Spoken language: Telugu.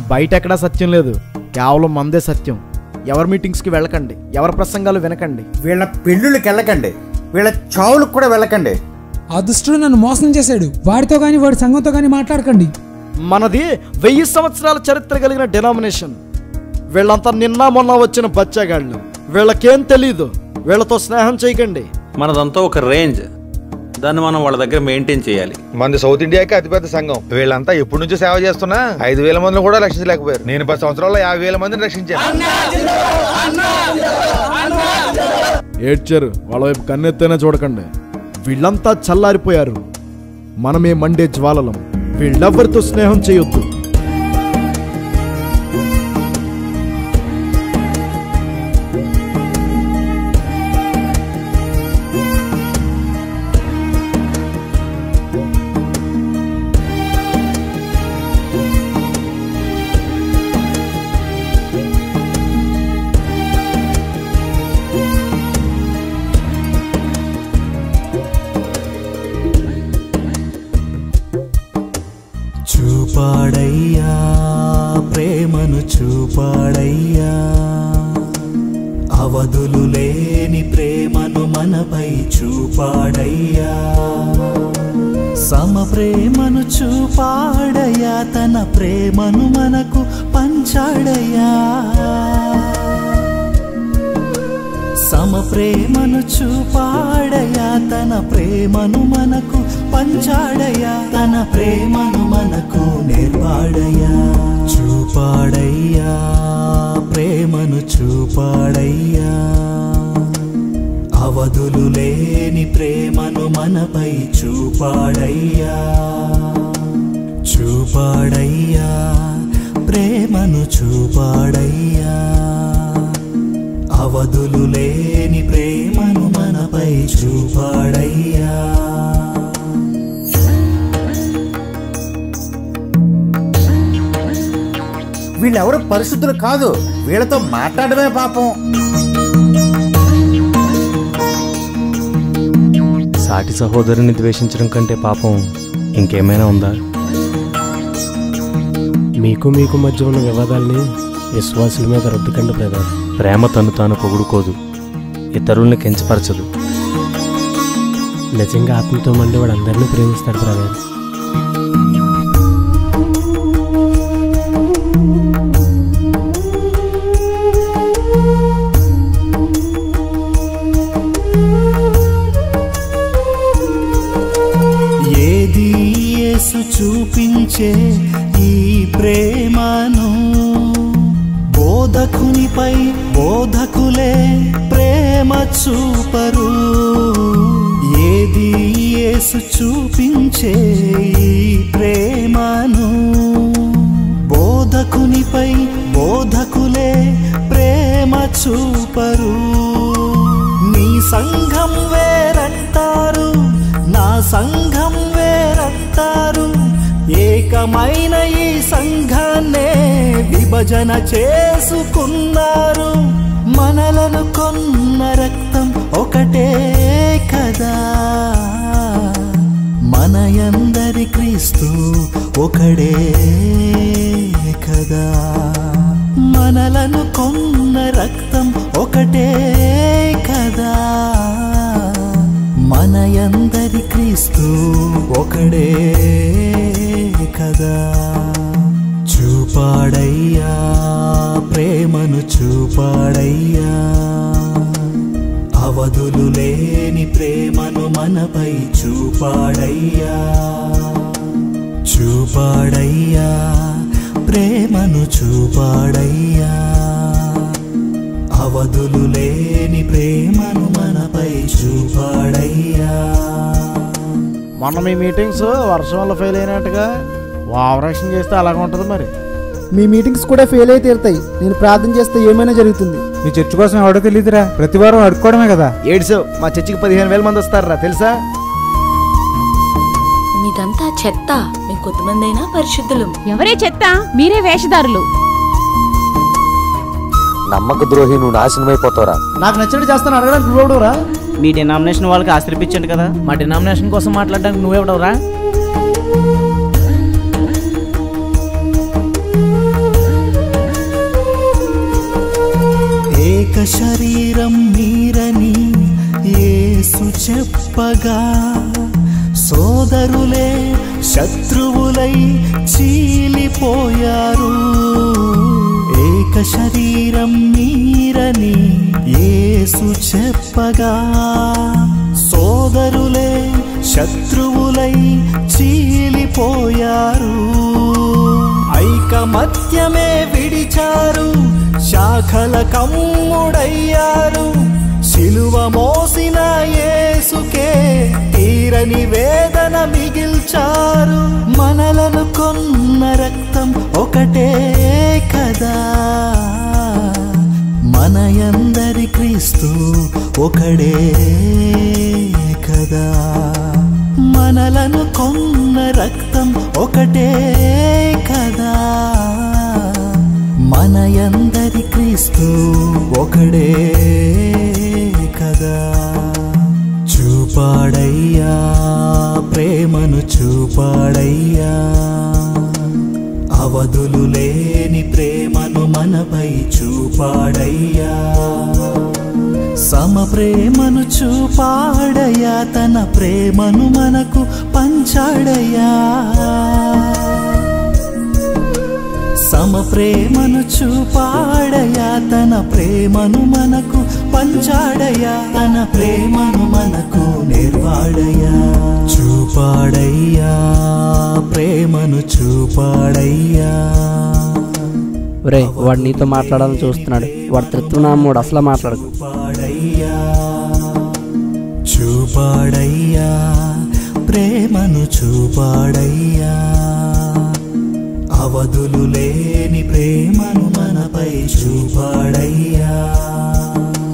బయట ఎక్కడా సత్యం లేదు కేవలం మందే సత్యం ఎవరి మీటింగ్స్కి వెళ్ళకండి ఎవరి ప్రసంగాలు వినకండి వీళ్ళ పెళ్ళిళ్ళకి వెళ్ళకండి వీళ్ళ చావులకు కూడా వెళ్ళకండి ఆ దుష్టుడు నన్ను మోసం చేశాడు వాడితో కానీ వాడి సంఘంతో కానీ మాట్లాడకండి మనది వెయ్యి సంవత్సరాల చరిత్ర కలిగిన డెనామినేషన్ వీళ్ళంతా నిన్న మొన్న వచ్చిన బచ్చాగాళ్ళు వీళ్ళకేం తెలీదు వీళ్ళతో స్నేహం చేయకండి మనదంతా ఒక రేంజ్ దాన్ని మనం వాళ్ళ దగ్గర మెయింటైన్ చేయాలి మంది సౌత్ ఇండియాకి అతిపెద్ద సంఘం వీళ్ళంతా ఎప్పటి నుంచో సేవ చేస్తున్నా ఐదు వేల మందిని కూడా రక్షించలేకపోయారు నేను పది సంవత్సరాల్లో యాభై వేల మందిని రక్షించాను ఏడ్చారు వాళ్ళ వైపు కన్నెత్తైనా చూడకండి వీళ్ళంతా చల్లారిపోయారు మనమే మండే జ్వాలలం వీళ్ళెవ్వరితో స్నేహం చేయొద్దు చూపాడయ్యా ప్రేమను చూపాడయ్యా అవధులు లేని ప్రేమను మనపై చూపాడయ్యా సమ ప్రేమను చూపాడయ్యా తన ప్రేమను మనకు పంచాడయ్యా సమ ప్రేమను చూపాడయా తన ప్రేమను మనకు పంచాడయా తన ప్రేమను మనకు నేర్పాడయా చూపాడయ్యా ప్రేమను చూపాడయ్యా అవధులు లేని ప్రేమను మనపై చూపాడయ్యా చూపాడయ్యా ప్రేమను చూపాడయ్యా అవధులు లేని ప్రేమను మనపై చూపాడయ్యా వీళ్ళెవరు పరిశుద్ధులు కాదు వీళ్ళతో మాట్లాడమే పాపం సాటి సహోదరుని ద్వేషించడం కంటే పాపం ఇంకేమైనా ఉందా మీకు మీకు మధ్య ఉన్న వివాదాల్ని విశ్వాసుల మీద రుద్దకండి బ్రదర్ ప్రేమ తను తాను పొగుడుకోదు ఇతరుల్ని కించపరచదు నిజంగా ఆత్మతో మండి వాడు అందరినీ ప్రేమిస్తాడు బ్రదర్ ఏది యేసు చూపించే ఈ ప్రేమను బోధకునిపై బోధకులే ప్రేమ చూపరు ఏది యేసు చూపించే ఈ ప్రేమను బోధకునిపై బోధకులే ప్రేమ చూపరు నీ సంఘం వేరంటారు నా సంఘం వేరంటారు ఏకమైన ఈ సంఘాన్నే విభజన చేసుకున్నారు మనలను కొన్న రక్తం ఒకటే కదా మనయందరి క్రీస్తు ఒకడే కదా మనలను కొన్న రక్తం ఒకటే కదా మనయందరి క్రీస్తు ఒకడే కదా చూపాడయ్యా ప్రేమను చూపాడయ్యా అవధులు లేని ప్రేమను మనపై చూపాడయ్యా చూపాడయ్యా ప్రేమను చూపాడయ్యా అవధులు లేని ప్రేమను మనపై చూపాడయ్యా మొన్న మీ మీటింగ్స్ వర్షం వల్ల ఫెయిల్ అయినట్టుగా ఓవరాక్షన్ చేస్తే అలాగ ఉంటుంది మరి మీ మీటింగ్స్ కూడా ఫెయిల్ అయి తీరుతాయి నేను ప్రార్థన చేస్తే ఏమైనా జరుగుతుంది మీ చర్చ్ కోసం ఎవడో తెలియదురా ప్రతి వారం అడుక్కోవడమే కదా ఏడ్సావు మా చర్చికి పదిహేను వేల మంది వస్తారా తెలుసా మీదంతా చెత్త మేము కొద్దిమంది అయినా పరిశుద్ధులం ఎవరే చెత్త మీరే వేషధారులు నమ్మక ద్రోహి నువ్వు నాశనమైపోతావురా నాకు నచ్చినట్టు చేస్తాను అడగడానికి నువ్వెవడవురా మీ డినామినేషన్ వాళ్ళకి ఆశ్రయించండి కదా మా డినామినేషన్ కోసం మాట్లాడడానికి నువ్వెవడవరా ఏక శరీరం మీరని యేసు చెప్పగా సోదరులే శత్రువులై చీలిపోయారు ఏక శరీరం మీరని యేసు చెప్పగా సోదరులే శత్రువులై చీలిపోయారు ఐకమత్యమే విడిచారు శాఖల కమ్ముడయ్యారు శిలువ మోసిన యేసుకే తీరని వేదన మిగిల్చారు మనలను కొన్న రక్తం ఒకటే కదా మనయందరి క్రీస్తు ఒకడే కదా మనలను కొన్న రక్తం ఒకటే కదా మనయందరి క్రీస్తు ఒకడే కదా చూపాడయ్యా ప్రేమను చూపాడయ్యా అవధులు లేని ప్రేమను మనపై చూపాడయ్యా సమ ప్రేమను చూపాడయ్యా తన ప్రేమను మనకు పంచాడయ్యా సమ ప్రేమను చూపాడయ్యా తన ప్రేమను మనకు పంచాడయ్యా తన ప్రేమను మనకు నిర్వాడయ్యా చూపాడయ్యా ప్రేమను చూపాడయ్యా ఒరే వాడు నీతో మాట్లాడాలని చూస్తున్నాడు వాడు త్రిత్వనామూడు అసలు మాట్లాడకు చూపాడయ్యా చూపాడయ్యా ప్రేమను చూపాడయ్యా అవధులు లేని ప్రేమను మనపై చూపాడయ్యా